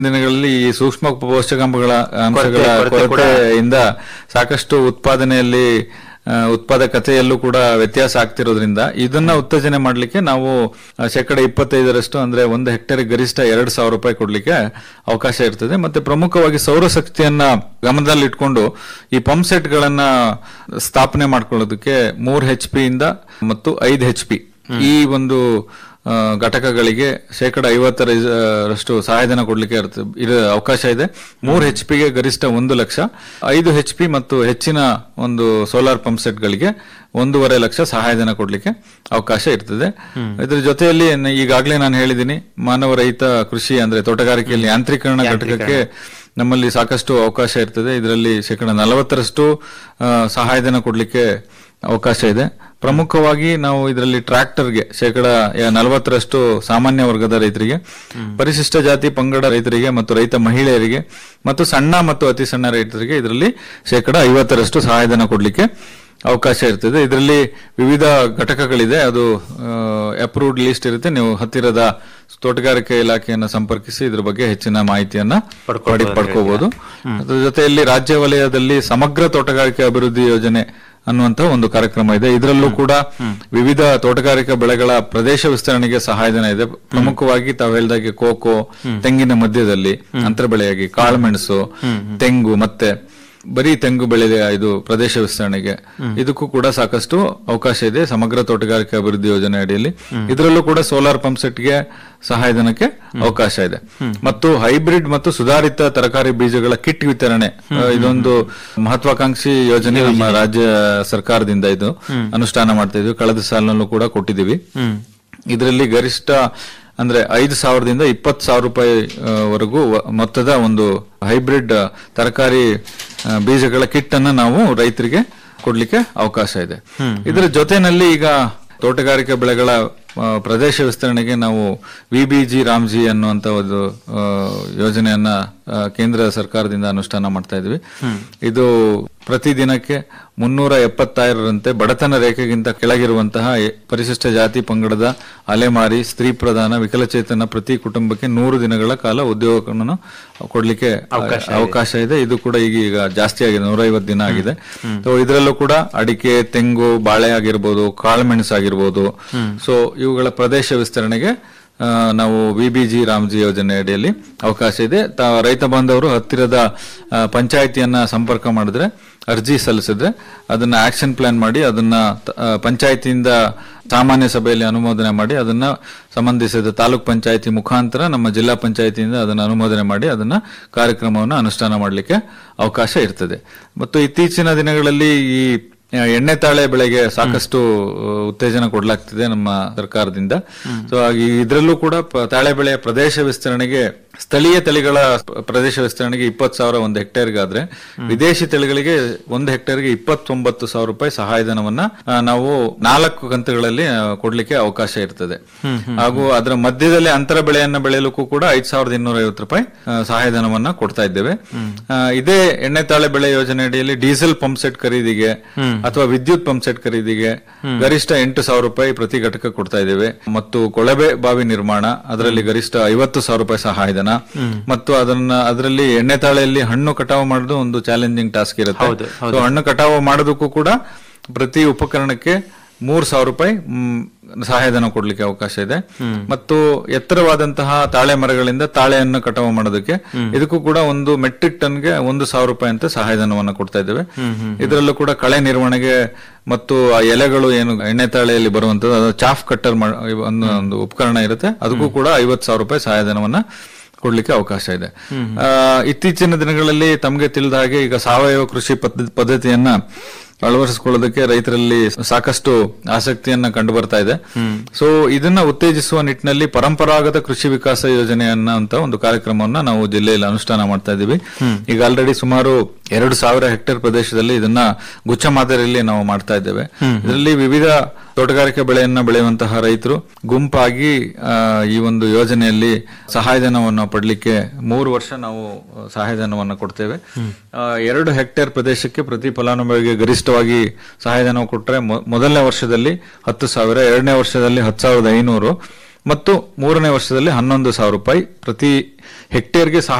ದಿನಗಳಲ್ಲಿ ಈ ಸೂಕ್ಷ್ಮ ಪೋಷಕಾಂಶಗಳ ಅಂಶಗಳ ಕೊರತೆ ಕೂಡ- ಕೊರತೆಯಿಂದ ಸಾಕಷ್ಟು ಉತ್ಪಾದನೆಯಲ್ಲಿ ಆ, ಉತ್ಪಾದಕತೆಯಲ್ಲೂ ಕೂಡ ವ್ಯತ್ಯಾಸ ಆಗ್ತಿರೋದ್ರಿಂದ ಇದನ್ನ ಉತ್ತೇಜನೆ ಮಾಡಲಿಕ್ಕೆ ನಾವು ಆ, ಶೇಕಡ ಇಪ್ಪತ್ತೈದರಷ್ಟು ಅಂದ್ರೆ ಒಂದು ಹೆಕ್ಟೇರ್ ಗರಿಷ್ಠ ಎರಡು ಸಾವಿರ ರೂಪಾಯಿ ಕೊಡ್ಲಿಕ್ಕೆ ಅವಕಾಶ ಇರ್ತದೆ ಮತ್ತೆ ಪ್ರಮುಖವಾಗಿ ಸೌರಶಕ್ತಿಯನ್ನ ಗಮನದಲ್ಲಿ ಇಟ್ಕೊಂಡು ಈ ಪಂಪ್ ಸೆಟ್ ಗಳನ್ನ ಸ್ಥಾಪನೆ ಮಾಡ್ಕೊಳ್ಳೋದಕ್ಕೆ ಮೂರ್ ಎಚ್ ಪಿ ಇಂದ ಮತ್ತು ಐದು ಎಚ್ ಪಿ ಈ ಒಂದು ಆ, ಘಟಕಗಳಿಗೆ ಶೇಕಡ ಐವತ್ತರಷ್ಟು ಸಹಾಯಧನ ಕೊಡ್ಲಿಕ್ಕೆ ಇರುತ್ತೆ- ಇರೋ ಅವಕಾಶ ಇದೆ ಮೂರು ಎಚ್ ಪಿಗೆ ಗರಿಷ್ಠ ಒಂದು ಲಕ್ಷ ಐದು ಎಚ್ ಪಿ ಮತ್ತು ಹೆಚ್ಚಿನ ಒಂದು ಸೋಲಾರ್ ಪಂಪ್ ಸೆಟ್ಗಳಿಗೆ ಒಂದೂವರೆ ಲಕ್ಷ ಸಹಾಯಧನ ಕೊಡ್ಲಿಕ್ಕೆ ಅವಕಾಶ ಇರ್ತದೆ ಇದ್ರ ಜೊತೆಯಲ್ಲಿ ನ- ಈಗಾಗಲೇ ನಾನು ಹೇಳಿದ್ದೀನಿ ಮಾನವ ರಹಿತ ಕೃಷಿ ಅಂದ್ರೆ ತೋಟಗಾರಿಕೆಯಲ್ಲಿ ಯಾಂತ್ರೀಕರಣ ಘಟಕಕ್ಕೆ ನಮ್ಮಲ್ಲಿ ಸಾಕಷ್ಟು ಅವಕಾಶ ಇರ್ತದೆ ಇದರಲ್ಲಿ ಶೇಕಡ ನಲವತ್ತರಷ್ಟು ಆ, ಸಹಾಯಧನ ಕೊಡ್ಲಿಕ್ಕೆ ಅವಕಾಶ ಇದೆ ಪ್ರಮುಖವಾಗಿ ನಾವು ಇದರಲ್ಲಿ ಟ್ರ್ಯಾಕ್ಟರ್ಗೆ ಶೇಕಡ ನಲವತ್ತರಷ್ಟು ಸಾಮಾನ್ಯ ವರ್ಗದ ರೈತರಿಗೆ ಪರಿಶಿಷ್ಟ ಜಾತಿ ಪಂಗಡ ರೈತರಿಗೆ ಮತ್ತು ರೈತ ಮಹಿಳೆಯರಿಗೆ ಮತ್ತು ಸಣ್ಣ ಮತ್ತು ಅತಿ ಸಣ್ಣ ರೈತರಿಗೆ ಇದರಲ್ಲಿ ಶೇಕಡ ಐವತ್ತರಷ್ಟು ಸಹಾಯಧನ ಕೊಡ್ಲಿಕ್ಕೆ ಅವಕಾಶ ಇರ್ತದೆ ಇದರಲ್ಲಿ ವಿವಿಧ ಘಟಕಗಳಿದೆ ಅದು ಅಪ್ರೂವ್ಡ್ ಲಿಸ್ಟ್ ಇರುತ್ತೆ ನೀವು ಹತ್ತಿರದ ತೋಟಗಾರಿಕೆ ಇಲಾಖೆಯನ್ನು ಸಂಪರ್ಕಿಸಿ ಇದ್ರ ಬಗ್ಗೆ ಹೆಚ್ಚಿನ ಮಾಹಿತಿಯನ್ನ ಪಡಿ ಪಡ್ಕೋಬಹುದು ಅದ್ರ ಜೊತೆಯಲ್ಲಿ ರಾಜ್ಯ ವಲಯದಲ್ಲಿ ಸಮಗ್ರ ತೋಟಗಾರಿಕೆ ಅಭಿವೃದ್ಧಿ ಯೋಜನೆ ಅನ್ನುವಂತ ಒಂದು ಕಾರ್ಯಕ್ರಮ ಇದೆ ಇದರಲ್ಲೂ ಕೂಡ ವಿವಿಧ ತೋಟಗಾರಿಕಾ ಬೆಳೆಗಳ ಪ್ರದೇಶ ವಿಸ್ತರಣೆಗೆ ಸಹಾಯಧನ ಇದೆ ಪ್ರಮುಖವಾಗಿ ತಾವು ಹೇಳಿದಾಗೆ ಕೋಕೋ ತೆಂಗಿನ ಮಧ್ಯದಲ್ಲಿ ಅಂತರ ಬೆಳೆಯಾಗಿ ಕಾಳುಮೆಣಸು ತೆಂಗು ಮತ್ತೆ ಬರೀ ತೆಂಗು ಬೆಳೆಯ ಇದು ಪ್ರದೇಶ ವಿಸ್ತರಣೆಗೆ ಇದಕ್ಕೂ ಕೂಡ ಸಾಕಷ್ಟು ಅವಕಾಶ ಇದೆ ಸಮಗ್ರ ತೋಟಗಾರಿಕೆ ಅಭಿವೃದ್ಧಿ ಯೋಜನೆ ಅಡಿಯಲ್ಲಿ ಇದರಲ್ಲೂ ಕೂಡ ಸೋಲಾರ್ ಪಂಪ್ ಸೆಟ್ಗೆ ಸಹಾಯಧನಕ್ಕೆ ಅವಕಾಶ ಇದೆ ಮತ್ತು ಹೈಬ್ರಿಡ್ ಮತ್ತು ಸುಧಾರಿತ ತರಕಾರಿ ಬೀಜಗಳ ಕಿಟ್ ವಿತರಣೆ ಆ, ಇದೊಂದು ಮಹತ್ವಾಕಾಂಕ್ಷಿ ಯೋಜನೆ ನಮ್ಮ ರಾಜ್ಯ ಸರ್ಕಾರದಿಂದ ಇದು ಅನುಷ್ಠಾನ ಮಾಡ್ತಾ ಇದ್ವಿ ಕಳೆದ ಸಾಲಿನಲ್ಲೂ ಕೂಡ ಕೊಟ್ಟಿದ್ದೀವಿ ಇದರಲ್ಲಿ ಗರಿಷ್ಠ ಅಂದ್ರೆ ಐದು ಸಾವಿರದಿಂದ ಇಪ್ಪತ್ತು ಸಾವಿರ ರೂಪಾಯಿ ಆ, ವರೆಗೂ ವ- ಮೊತ್ತದ ಒಂದು ಹೈಬ್ರಿಡ್ ಆ, ತರಕಾರಿ ಆ, ಬೀಜಗಳ ಕಿಟ್ ಅನ್ನ ನಾವು ರೈತರಿಗೆ ಕೊಡ್ಲಿಕ್ಕೆ ಅವಕಾಶ ಇದೆ ಇದರ ಜೊತೆನಲ್ಲಿ ಈಗ ತೋಟಗಾರಿಕಾ ಬೆಳೆಗಳ ಆ, ಪ್ರದೇಶ ವಿಸ್ತರಣೆಗೆ ನಾವು ವಿ ಬಿ ಜಿ ರಾಮ್ಜಿ ಅನ್ನುವಂತ ಒಂದು ಆ, ಯೋಜನೆಯನ್ನ ಆ, ಕೇಂದ್ರ ಸರ್ಕಾರದಿಂದ ಅನುಷ್ಠಾನ ಮಾಡ್ತಾ ಇದ್ವಿ ಇದು ಪ್ರತಿ ದಿನಕ್ಕೆ ಮುನ್ನೂರ ಎಪ್ಪತ್ತಾರರಂತೆ ಬಡತನ ರೇಖೆಗಿಂತ ಕೆಳಗಿರುವಂತಹ ಎ- ಪರಿಶಿಷ್ಟ ಜಾತಿ ಪಂಗಡದ ಅಲೆಮಾರಿ ಸ್ತ್ರೀ ಪ್ರಧಾನ ವಿಕಲಚೇತನ ಪ್ರತಿ ಕುಟುಂಬಕ್ಕೆ ನೂರು ದಿನಗಳ ಕಾಲ ಉದ್ಯೋಗವನ್ನು ಕೊಡ್ಲಿಕ್ಕೆ ಅವಕಾಶ ಇದೆ ಇದು ಕೂಡ ಈಗ ಈಗ ಜಾಸ್ತಿ ಆಗಿದೆ ನೂರೈವತ್ತು ದಿನ ಆಗಿದೆ ಸೊ ಇದರಲ್ಲೂ ಕೂಡ ಅಡಿಕೆ ತೆಂಗು ಬಾಳೆ ಆಗಿರ್ಬೋದು ಕಾಳುಮೆಣಸು ಆಗಿರ್ಬೋದು ಸೊ ಇವುಗಳ ಪ್ರದೇಶ ವಿಸ್ತರಣೆಗೆ ಆ, ನಾವು ವಿ ಬಿ ಜಿ ರಾಮ್ಜಿ ಯೋಜನೆ ಅಡಿಯಲ್ಲಿ ಅವಕಾಶ ಇದೆ ತ- ರೈತ ಬಾಂಧವರು ಹತ್ತಿರದ ಆ, ಪಂಚಾಯಿತಿಯನ್ನ ಸಂಪರ್ಕ ಮಾಡಿದ್ರೆ ಅರ್ಜಿ ಸಲ್ಲಿಸಿದ್ರೆ ಅದನ್ನ ಆಕ್ಷನ್ ಪ್ಲಾನ್ ಮಾಡಿ ಅದನ್ನ ತ- ಆ, ಪಂಚಾಯಿತಿಯಿಂದ ಸಾಮಾನ್ಯ ಸಭೆಯಲ್ಲಿ ಅನುಮೋದನೆ ಮಾಡಿ ಅದನ್ನ ಸಂಬಂಧಿಸಿದ ತಾಲೂಕ್ ಪಂಚಾಯಿತಿ ಮುಖಾಂತರ ನಮ್ಮ ಜಿಲ್ಲಾ ಪಂಚಾಯಿತಿಯಿಂದ ಅದನ್ನ ಅನುಮೋದನೆ ಮಾಡಿ ಅದನ್ನ ಕಾರ್ಯಕ್ರಮವನ್ನು ಅನುಷ್ಠಾನ ಮಾಡಲಿಕ್ಕೆ ಅವಕಾಶ ಇರ್ತದೆ ಮತ್ತು ಇತ್ತೀಚಿನ ದಿನಗಳಲ್ಲಿ ಈ ಆ, ಎಣ್ಣೆ ತಾಳೆ ಬೆಳೆಗೆ ಸಾಕಷ್ಟು ಆ, ಉತ್ತೇಜನ ಕೊಡಲಾಗ್ತಿದೆ ನಮ್ಮ ಸರ್ಕಾರದಿಂದ ಸೊ ಹಾಗೆ ಇದರಲ್ಲೂ ಕೂಡ ಪ- ತಾಳೆ ಬೆಳೆಯ ಪ್ರದೇಶ ವಿಸ್ತರಣೆಗೆ ಸ್ಥಳೀಯ ತಳಿಗಳ ಪ- ಪ್ರದೇಶ ವಿಸ್ತರಣೆಗೆ ಇಪ್ಪತ್ತು ಸಾವಿರ ಒಂದು ಹೆಕ್ಟೇರ್ಗಾದ್ರೆ ವಿದೇಶಿ ತಳಿಗಳಿಗೆ ಒಂದು ಹೆಕ್ಟೇರ್ಗೆ ಇಪ್ಪತ್ತೊಂಬತ್ತು ಸಾವಿರ ರೂಪಾಯಿ ಸಹಾಯಧನವನ್ನ ಆ, ನಾವು ನಾಲ್ಕು ಕಂತುಗಳಲ್ಲಿ ಆ, ಕೊಡ್ಲಿಕ್ಕೆ ಅವಕಾಶ ಇರ್ತದೆ ಹಾಗೂ ಅದರ ಮಧ್ಯದಲ್ಲಿ ಅಂತರ ಬೆಳೆಯನ್ನ ಬೆಳೆಯಲಿಕ್ಕೂ ಕೂಡ ಐದ್ ಸಾವಿರದ ಇನ್ನೂರ ಐವತ್ತು ರೂಪಾಯಿ ಆ, ಸಹಾಯಧನವನ್ನ ಕೊಡ್ತಾ ಇದ್ದೇವೆ ಆ, ಇದೇ ಎಣ್ಣೆ ತಾಳೆ ಬೆಳೆ ಯೋಜನೆ ಅಡಿಯಲ್ಲಿ ಡೀಸೆಲ್ ಪಂಪ್ ಸೆಟ್ ಖರೀದಿಗೆ ಅಥವಾ ವಿದ್ಯುತ್ ಪಂಪ್ ಸೆಟ್ ಖರೀದಿಗೆ ಗರಿಷ್ಠ ಎಂಟು ಸಾವಿರ ರೂಪಾಯಿ ಪ್ರತಿ ಘಟಕ ಕೊಡ್ತಾ ಇದ್ದೇವೆ ಮತ್ತು ಕೊಳವೆ ಬಾವಿ ನಿರ್ಮಾಣ ಅದರಲ್ಲಿ ಗರಿಷ್ಠ ಐವತ್ತು ಸಾವಿರ ರೂಪಾಯಿ ಸಹಾಯಧನ ಮತ್ತು ಅದನ್ನ ಅದರಲ್ಲಿ ಎಣ್ಣೆ ತಾಳೆಯಲ್ಲಿ ಹಣ್ಣು ಕಟಾವು ಮಾಡೋದು ಒಂದು ಚಾಲೆಂಜಿಂಗ್ ಟಾಸ್ಕ್ ಇರುತ್ತೆ So, ಹಣ್ಣು ಕಟಾವು ಮಾಡೋದಕ್ಕೂ ಕೂಡ ಪ್ರತಿ ಉಪಕರಣಕ್ಕೆ ಮೂರ್ ಸಾವಿರ ರೂಪಾಯಿ ಮ್, ಸಹಾಯಧನ ಕೊಡ್ಲಿಕ್ಕೆ ಅವಕಾಶ ಇದೆ ಮತ್ತು ಎತ್ತರವಾದಂತಹ ತಾಳೆ ಮರಗಳಿಂದ ತಾಳೆಯನ್ನು ಕಟಾವು ಮಾಡೋದಕ್ಕೆ ಇದಕ್ಕೂ ಕೂಡ ಒಂದು ಮೆಟ್ರಿಕ್ ಟನ್ಗೆ ಒಂದು ಸಾವಿರ ರೂಪಾಯಿ ಅಂತ ಸಹಾಯಧನವನ್ನು ಕೊಡ್ತಾ ಇದ್ದೇವೆ ಇದರಲ್ಲೂ ಕೂಡ ಕಳೆ ನಿರ್ವಹಣೆಗೆ ಮತ್ತು ಆ ಎಲೆಗಳು ಏನು ಎಣ್ಣೆ ತಾಳೆಯಲ್ಲಿ ಬರುವಂತದ್ದು ಅದು ಚಾಫ್ ಕಟ್ಟರ್ ಒಂದು ಒಂದು ಉಪಕರಣ ಇರುತ್ತೆ ಅದಕ್ಕೂ ಕೂಡ ಐವತ್ತು ಸಾವಿರ ರೂಪಾಯಿ ಸಹಾಯಧನವನ್ನ ಕೊಡ್ಲಿಕ್ಕೆ ಅವಕಾಶ ಇದೆ ಆ, ಇತ್ತೀಚಿನ ದಿನಗಳಲ್ಲಿ ತಮಗೆ ತಿಳಿದ ಹಾಗೆ ಈಗ ಸಾವಯವ ಕೃಷಿ ಪದ್ಧ- ಪದ್ಧತಿಯನ್ನ ಅಳವಡಿಸಿಕೊಳ್ಳೋದಕ್ಕೆ ರೈತರಲ್ಲಿ ಸಾಕಷ್ಟು ಆಸಕ್ತಿಯನ್ನ ಕಂಡು ಬರ್ತಾ ಇದೆ ಸೊ ಇದನ್ನ ಉತ್ತೇಜಿಸುವ ನಿಟ್ಟಿನಲ್ಲಿ ಪರಂಪರಾಗತ ಕೃಷಿ ವಿಕಾಸ ಯೋಜನೆಯನ್ನ ಅಂತ ಒಂದು ಕಾರ್ಯಕ್ರಮವನ್ನ ನಾವು ಜಿಲ್ಲೆಯಲ್ಲಿ ಅನುಷ್ಠಾನ ಮಾಡ್ತಾ ಇದ್ದೀವಿ ಈಗ ಆಲ್ರೆಡಿ ಸುಮಾರು ಎರಡು ಸಾವಿರ ಹೆಕ್ಟೇರ್ ಪ್ರದೇಶದಲ್ಲಿ ಇದನ್ನ ಗುಚ್ಛ ಮಾದರಿಯಲ್ಲಿ ನಾವು ಮಾಡ್ತಾ ಇದ್ದೇವೆ ಇದರಲ್ಲಿ ವಿವಿಧ ತೋಟಗಾರಿಕೆ ಬೆಳೆಯನ್ನ ಬೆಳೆಯುವಂತಹ ರೈತರು ಗುಂಪಾಗಿ ಆ, ಈ ಒಂದು ಯೋಜನೆಯಲ್ಲಿ ಸಹಾಯಧನವನ್ನು ಪಡಲಿಕ್ಕೆ ಮೂರು ವರ್ಷ ನಾವು ಆ, ಸಹಾಯಧನವನ್ನು ಕೊಡ್ತೇವೆ ಆ, ಎರಡು ಹೆಕ್ಟೇರ್ ಪ್ರದೇಶಕ್ಕೆ ಪ್ರತಿ ಫಲಾನುಭವಿಗೆ ಗರಿಷ್ಠವಾಗಿ ಸಹಾಯಧನ ಕೊಟ್ಟರೆ ಮೊದಲನೇ ವರ್ಷದಲ್ಲಿ ಹತ್ತು ಸಾವಿರ ಎರಡನೇ ವರ್ಷದಲ್ಲಿ ಹತ್ತು ಸಾವಿರದ ಐನೂರು ಮತ್ತು ಮೂರನೇ ವರ್ಷದಲ್ಲಿ ಹನ್ನೊಂದು ಸಾವಿರ ರೂಪಾಯಿ ಪ್ರತಿ ಹೆಕ್ಟೇರ್ಗೆ ಸಹಾಯ